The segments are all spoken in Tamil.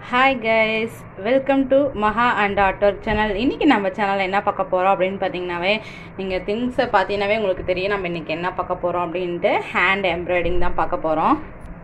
hi guys welcome to Maha and daughter channel இன்றைக்கி நம்ம சேனலில் என்ன பார்க்க போகிறோம் அப்படின்னு பார்த்தீங்கன்னாவே நீங்கள் திங்ஸை பார்த்தீங்கன்னாவே உங்களுக்கு தெரியும் நம்ம இன்றைக்கி என்ன பார்க்க போகிறோம் அப்படின்ட்டு ஹேண்ட் எம்ப்ராய்டிங் தான் பார்க்க போகிறோம்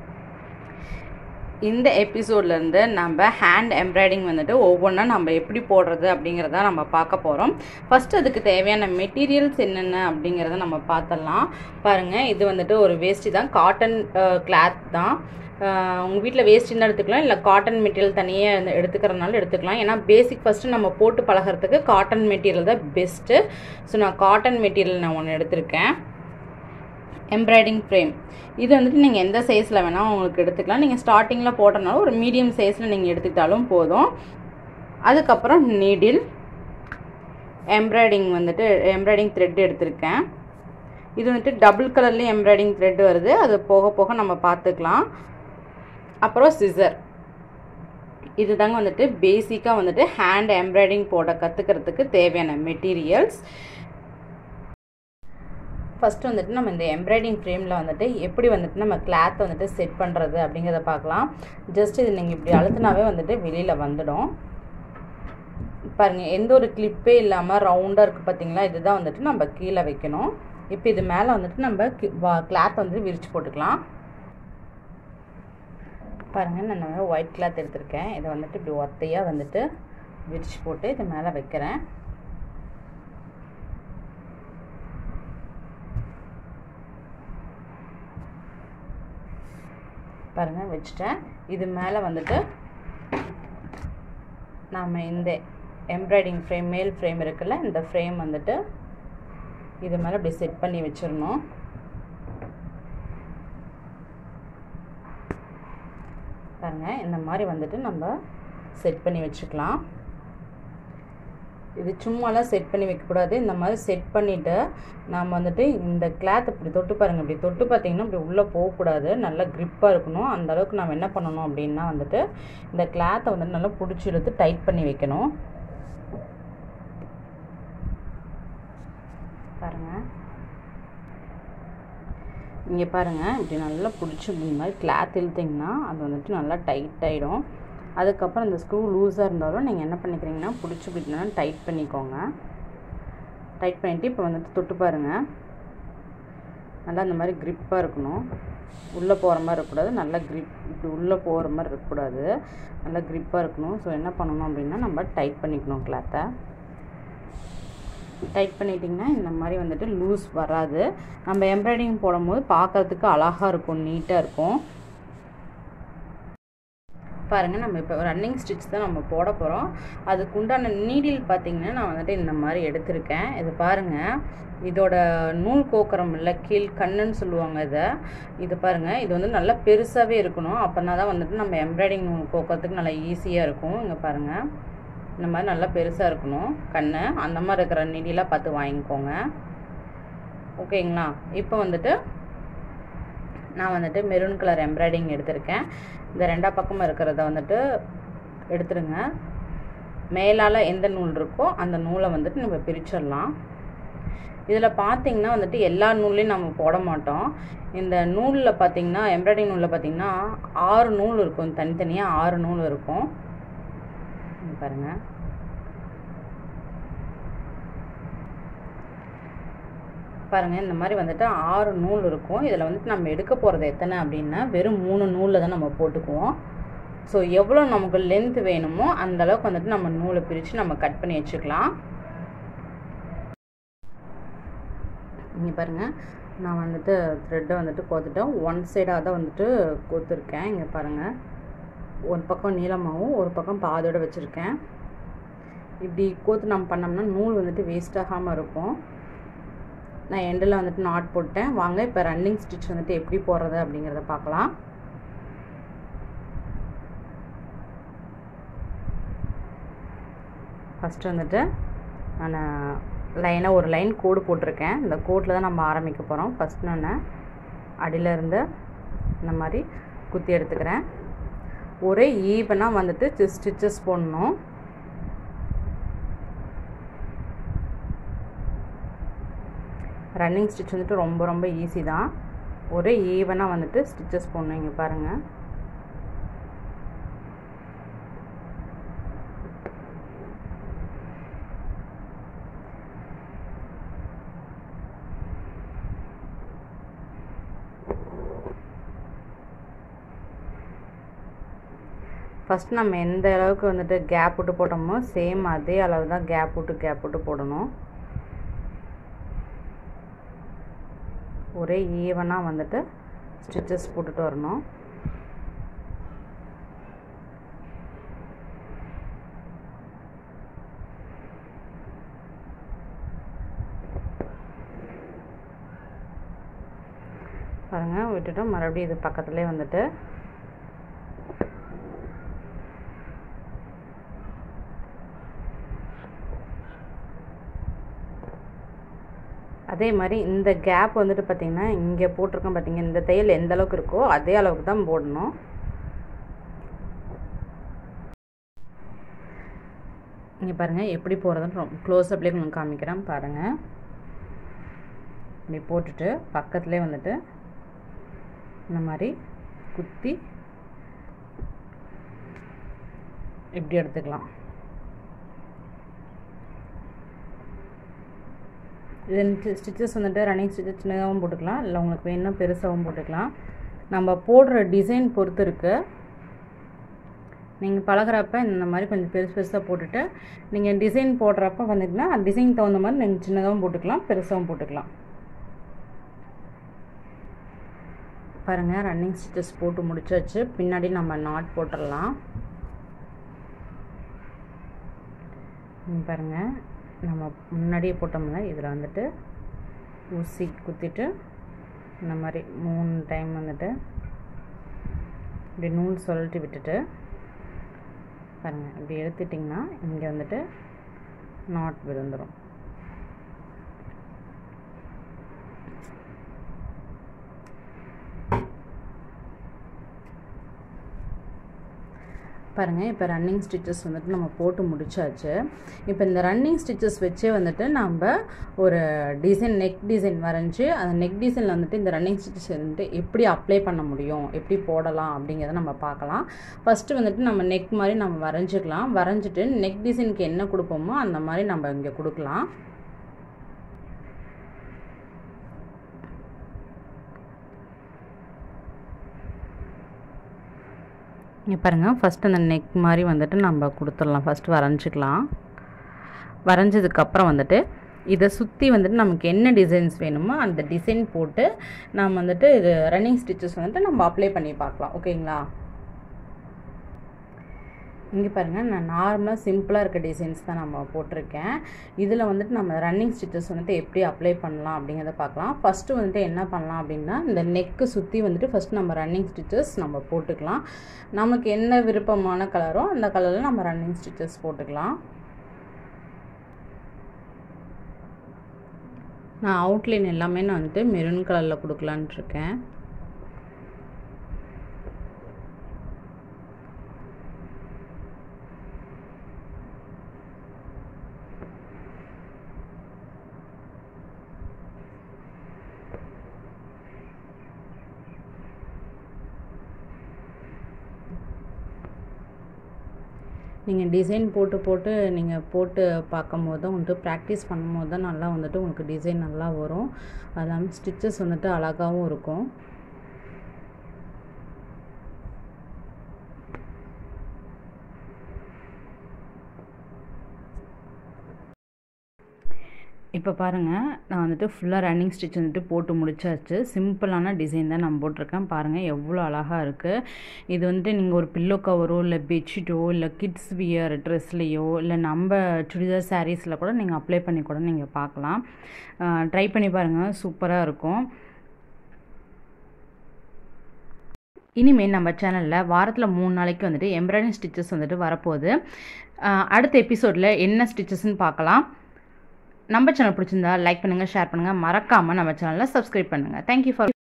இந்த எபிசோட்லேருந்து நம்ம ஹேண்ட் எம்ப்ராய்டிங் வந்துட்டு ஒவ்வொன்றா நம்ம எப்படி போடுறது அப்படிங்கிறத நம்ம பார்க்க போகிறோம் ஃபஸ்ட் அதுக்கு தேவையான மெட்டீரியல்ஸ் என்னென்ன அப்படிங்கிறத நம்ம பார்த்துடலாம் பாருங்கள் இது வந்துட்டு ஒரு வேஷ்டி தான் காட்டன் கிளாத் தான் உங்கள் வீட்டில் வேஸ்டின்னு எடுத்துக்கலாம் இல்லை காட்டன் மெட்டீரியல் தனியாக எடுத்துக்கிறனால எடுத்துக்கலாம் ஏன்னா பேசிக் ஃபஸ்ட்டு நம்ம போட்டு பழகிறதுக்கு காட்டன் மெட்டீரியல் தான் பெஸ்ட்டு ஸோ நான் காட்டன் மெட்டீரியல் நான் ஒன்று எடுத்திருக்கேன் எம்ப்ராய்டிங் ஃப்ரேம் இது வந்துட்டு நீங்கள் எந்த சைஸில் வேணால் உங்களுக்கு எடுத்துக்கலாம் நீங்கள் ஸ்டார்டிங்கில் போட்டனாலும் ஒரு மீடியம் சைஸில் நீங்கள் எடுத்துக்கிட்டாலும் போதும் அதுக்கப்புறம் நீடில் எம்ப்ராய்டிங் வந்துட்டு எம்ப்ராய்டிங் த்ரெட் எடுத்திருக்கேன் இது வந்துட்டு டபுள் கலர்லேயும் எம்ப்ராய்டிங் த்ரெட் வருது அது போக போக நம்ம பார்த்துக்கலாம் அப்புறம் சிசர் இது தாங்க வந்துட்டு பேசிக்காக வந்துட்டு ஹேண்ட் எம்ப்ராய்டிங் போட கற்றுக்கிறதுக்கு தேவையான மெட்டீரியல்ஸ் ஃபஸ்ட்டு வந்துட்டு நம்ம இந்த எம்ப்ராய்டிங் ஃப்ரேமில் வந்துட்டு எப்படி வந்துட்டு நம்ம கிளாத்தை வந்துட்டு செட் பண்ணுறது அப்படிங்கிறத பார்க்கலாம் ஜஸ்ட் இது நீங்கள் இப்படி அழுத்தினாவே வந்துட்டு வெளியில் வந்துடும் பாருங்கள் எந்த ஒரு கிளிப்பே இல்லாமல் ரவுண்டாக இருக்குது பார்த்தீங்களா இதுதான் வந்துட்டு நம்ம கீழே வைக்கணும் இப்போ இது மேலே வந்துட்டு நம்ம கிளாத் வந்துட்டு விரித்து போட்டுக்கலாம் பாருங்கள் நான் ஒயிட் கிளாத் எடுத்திருக்கேன் இதை வந்துட்டு இப்படி ஒத்தையாக வந்துட்டு விரிச்சு போட்டு இது மேலே வைக்கிறேன் பாருங்கள் வச்சுட்டேன் இது மேலே வந்துட்டு நாம் இந்த எம்ப்ராய்டிங் ஃப்ரேம் மேல் ஃப்ரேம் இருக்குல்ல இந்த ஃப்ரேம் வந்துட்டு இது மேலே இப்படி செட் பண்ணி வச்சிடணும் பாருங்கள் இந்த மாதிரி வந்துட்டு நம்ம செட் பண்ணி வச்சுக்கலாம் இது சும்மாலாம் செட் பண்ணி வைக்கக்கூடாது இந்த மாதிரி செட் பண்ணிவிட்டு நாம் வந்துட்டு இந்த கிளாத் இப்படி தொட்டு பாருங்கள் இப்படி தொட்டு பார்த்தீங்கன்னா இப்படி உள்ளே போகக்கூடாது நல்லா க்ரிப்பாக இருக்கணும் அந்த அளவுக்கு நம்ம என்ன பண்ணணும் அப்படின்னா வந்துட்டு இந்த கிளாத்தை வந்துட்டு நல்லா பிடிச்சி இழுத்து டைட் பண்ணி வைக்கணும் பாருங்கள் இங்கே பாருங்கள் இப்படி நல்லா பிடிச்சி இந்த மாதிரி கிளாத் இழுத்திங்கன்னா அது வந்துட்டு நல்லா டைட் ஆகிடும் அதுக்கப்புறம் இந்த ஸ்க்ரூ லூஸாக இருந்தாலும் நீங்கள் என்ன பண்ணிக்கிறீங்கன்னா பிடிச்சி பிடினா டைட் பண்ணிக்கோங்க டைட் பண்ணிவிட்டு இப்போ வந்துட்டு தொட்டு பாருங்கள் நல்லா இந்த மாதிரி க்ரிப்பாக இருக்கணும் உள்ளே போகிற மாதிரி இருக்கக்கூடாது நல்லா க்ரிப் இப்படி உள்ளே போகிற மாதிரி இருக்கக்கூடாது நல்லா க்ரிப்பாக இருக்கணும் ஸோ என்ன பண்ணணும் அப்படின்னா நம்ம டைட் பண்ணிக்கணும் கிளாத்தை டைட் பண்ணிட்டிங்கன்னா இந்த மாதிரி வந்துட்டு லூஸ் வராது நம்ம எம்ப்ராய்டிங் போடும்போது பார்க்குறதுக்கு அழகாக இருக்கும் நீட்டாக இருக்கும் பாருங்கள் நம்ம இப்போ ரன்னிங் ஸ்டிச் தான் நம்ம போட போகிறோம் அதுக்கு உண்டான நீடில் பார்த்திங்கன்னா நான் வந்துட்டு இந்த மாதிரி எடுத்திருக்கேன் இது பாருங்கள் இதோட நூல் கோக்கரம் இல்லை கீழ் கண்ணுன்னு சொல்லுவாங்க இதை இது பாருங்கள் இது வந்து நல்லா பெருசாகவே இருக்கணும் அப்போனா தான் வந்துட்டு நம்ம எம்ப்ராய்டிங் நூல் கோக்கிறதுக்கு நல்லா ஈஸியாக இருக்கும் இங்கே பாருங்கள் இந்த மாதிரி நல்லா பெருசாக இருக்கணும் கண் அந்த மாதிரி இருக்கிற நிடிலாம் பார்த்து வாங்கிக்கோங்க ஓகேங்களா இப்போ வந்துட்டு நான் வந்துட்டு மெரூன் கலர் எம்ப்ராய்டிங் எடுத்திருக்கேன் இந்த ரெண்டா பக்கமும் இருக்கிறத வந்துட்டு எடுத்துருங்க மேலால் எந்த நூல் இருக்கோ அந்த நூலை வந்துட்டு நம்ம பிரிச்சிடலாம் இதில் பார்த்திங்கன்னா வந்துட்டு எல்லா நூல்லையும் நம்ம போட மாட்டோம் இந்த நூலில் பார்த்திங்கன்னா எம்ப்ராய்டிங் நூலில் பார்த்திங்கன்னா ஆறு நூல் இருக்கும் தனித்தனியாக ஆறு நூல் இருக்கும் பாருங்கள் பாருங்கள் இந்த மாதிரி வந்துட்டு ஆறு நூல் இருக்கும் இதில் வந்துட்டு நம்ம எடுக்க போகிறது எத்தனை அப்படின்னா வெறும் மூணு நூலில் தான் நம்ம போட்டுக்குவோம் ஸோ எவ்வளோ நமக்கு லென்த் வேணுமோ அந்த அளவுக்கு வந்துட்டு நம்ம நூலை பிரித்து நம்ம கட் பண்ணி வச்சுக்கலாம் இங்கே பாருங்கள் நான் வந்துட்டு த்ரெட்டை வந்துட்டு கோத்துட்டேன் ஒன் சைடாக தான் வந்துட்டு கோத்துருக்கேன் இங்கே பாருங்கள் ஒரு பக்கம் நீளமாகவும் ஒரு பக்கம் பாதோடு வச்சுருக்கேன் இப்படி கோத்து நம்ம பண்ணோம்னா நூல் வந்துட்டு வேஸ்ட் ஆகாமல் இருக்கும் நான் எண்டில் வந்துட்டு நாட் போட்டேன் வாங்க இப்போ ரன்னிங் ஸ்டிச் வந்துட்டு எப்படி போடுறது அப்படிங்கிறத பார்க்கலாம் ஃபஸ்ட்டு வந்துட்டு நான் லைனாக ஒரு லைன் கோடு போட்டிருக்கேன் இந்த கோட்டில் தான் நம்ம ஆரம்பிக்க போகிறோம் ஃபஸ்ட் நான் அடியிலேருந்து இந்த மாதிரி குத்தி எடுத்துக்கிறேன் ஒரே ஈவனாக வந்துட்டு ஸ்டிச்சஸ் போடணும் ரன்னிங் ஸ்டிச் வந்துட்டு ரொம்ப ரொம்ப ஈஸி தான் ஒரே ஈவனாக வந்துட்டு ஸ்டிச்சஸ் போடணும் இங்கே பாருங்கள் ஃபஸ்ட் நம்ம எந்த அளவுக்கு வந்துட்டு கேப் விட்டு போட்டோமோ சேம் அதே அளவு தான் கேப் விட்டு கேப் விட்டு போடணும் ஒரே ஈவனாக வந்துட்டு ஸ்டிச்சஸ் போட்டுட்டு வரணும் பாருங்கள் விட்டுட்டு மறுபடியும் இது பக்கத்துலேயே வந்துட்டு அதே மாதிரி இந்த கேப் வந்துட்டு பார்த்திங்கன்னா இங்கே போட்டிருக்கோம் பார்த்தீங்க இந்த தையல் எந்த அளவுக்கு இருக்கோ அதே அளவுக்கு தான் போடணும் இங்கே பாருங்கள் எப்படி போகிறதுன்னு ரொம்ப க்ளோஸ்அப்லேயே உங்களுக்கு காமிக்கிறேன் பாருங்கள் இப்படி போட்டுட்டு பக்கத்துலேயே வந்துட்டு இந்த மாதிரி குத்தி இப்படி எடுத்துக்கலாம் இது ஸ்டிச்சஸ் வந்துட்டு ரன்னிங் ஸ்டிச்சஸ் சின்னதாகவும் போட்டுக்கலாம் இல்லை உங்களுக்கு வேணும்னா பெருசாகவும் போட்டுக்கலாம் நம்ம போடுற டிசைன் பொறுத்து இருக்குது நீங்கள் பழகிறப்ப இந்த மாதிரி கொஞ்சம் பெருசு பெருசாக போட்டுட்டு நீங்கள் டிசைன் போடுறப்ப வந்துட்டுனா டிசைன் தகுந்த மாதிரி நீங்கள் சின்னதாகவும் போட்டுக்கலாம் பெருசாகவும் போட்டுக்கலாம் பாருங்கள் ரன்னிங் ஸ்டிச்சஸ் போட்டு முடிச்சாச்சு பின்னாடி நம்ம நாட் போட்டுடலாம் பாருங்கள் நம்ம முன்னாடியே போட்டோம்ல இதில் வந்துட்டு ஊசி குத்திட்டு இந்த மாதிரி மூணு டைம் வந்துட்டு இப்படி நூல் சொல்லிட்டு விட்டுட்டு பாருங்கள் இப்படி எடுத்துட்டிங்கன்னா இங்கே வந்துட்டு நாட் விழுந்துடும் பாருங்கள் இப்போ ரன்னிங் ஸ்டிச்சஸ் வந்துட்டு நம்ம போட்டு முடிச்சாச்சு இப்போ இந்த ரன்னிங் ஸ்டிச்சஸ் வச்சே வந்துட்டு நம்ம ஒரு டிசைன் நெக் டிசைன் வரைஞ்சி அந்த நெக் டிசைனில் வந்துட்டு இந்த ரன்னிங் ஸ்டிச்சஸ் வந்துட்டு எப்படி அப்ளை பண்ண முடியும் எப்படி போடலாம் அப்படிங்கிறத நம்ம பார்க்கலாம் ஃபஸ்ட்டு வந்துட்டு நம்ம நெக் மாதிரி நம்ம வரைஞ்சிக்கலாம் வரைஞ்சிட்டு நெக் டிசைனுக்கு என்ன கொடுப்போமோ அந்த மாதிரி நம்ம இங்கே கொடுக்கலாம் இங்கே பாருங்கள் ஃபஸ்ட் அந்த நெக் மாதிரி வந்துட்டு நம்ம கொடுத்துடலாம் ஃபஸ்ட்டு வரைஞ்சிக்கலாம் வரைஞ்சதுக்கப்புறம் வந்துட்டு இதை சுற்றி வந்துட்டு நமக்கு என்ன டிசைன்ஸ் வேணுமோ அந்த டிசைன் போட்டு நம்ம வந்துட்டு இது ரன்னிங் ஸ்டிச்சஸ் வந்துட்டு நம்ம அப்ளை பண்ணி பார்க்கலாம் ஓகேங்களா இங்கே பாருங்கள் நான் நார்மலாக சிம்பிளாக இருக்க டிசைன்ஸ் தான் நம்ம போட்டிருக்கேன் இதில் வந்துட்டு நம்ம ரன்னிங் ஸ்டிச்சஸ் வந்துட்டு எப்படி அப்ளை பண்ணலாம் அப்படிங்கிறத பார்க்கலாம் ஃபஸ்ட்டு வந்துட்டு என்ன பண்ணலாம் அப்படின்னா இந்த நெக்கு சுற்றி வந்துட்டு ஃபஸ்ட் நம்ம ரன்னிங் ஸ்டிச்சஸ் நம்ம போட்டுக்கலாம் நமக்கு என்ன விருப்பமான கலரோ அந்த கலரில் நம்ம ரன்னிங் ஸ்டிச்சஸ் போட்டுக்கலாம் நான் அவுட்லைன் எல்லாமே நான் வந்துட்டு மெரூன் கலரில் கொடுக்கலான்ட்டு இருக்கேன் நீங்கள் டிசைன் போட்டு போட்டு நீங்கள் போட்டு பார்க்கும்போது தான் வந்துட்டு ப்ராக்டிஸ் பண்ணும்போது தான் நல்லா வந்துட்டு உங்களுக்கு டிசைன் நல்லா வரும் அது இல்லாமல் ஸ்டிச்சஸ் வந்துட்டு அழகாகவும் இருக்கும் இப்போ பாருங்கள் நான் வந்துட்டு ஃபுல்லாக ரன்னிங் ஸ்டிச் வந்துட்டு போட்டு முடிச்சாச்சு சிம்பிளான டிசைன் தான் நான் போட்டிருக்கேன் பாருங்கள் எவ்வளோ அழகாக இருக்குது இது வந்துட்டு நீங்கள் ஒரு பில்லோ கவரோ இல்லை பெட்ஷீட்டோ இல்லை கிட்ஸ் வியர் ட்ரெஸ்லேயோ இல்லை நம்ம சுடிதார் சாரீஸில் கூட நீங்கள் அப்ளை பண்ணி கூட நீங்கள் பார்க்கலாம் ட்ரை பண்ணி பாருங்கள் சூப்பராக இருக்கும் இனிமேல் நம்ம சேனலில் வாரத்தில் மூணு நாளைக்கு வந்துட்டு எம்ப்ராய்டிங் ஸ்டிச்சஸ் வந்துட்டு வரப்போகுது அடுத்த எபிசோடில் என்ன ஸ்டிச்சஸ்ன்னு பார்க்கலாம் நம்ம சேனல் பிடிச்சிருந்தா லைக் பண்ணுங்கள் ஷேர் பண்ணுங்கள் மறக்காமல் நம்ம சேனலில் சப்ஸ்கிரைப் பண்ணுங்கள் தேங்க்யூ ஃபார்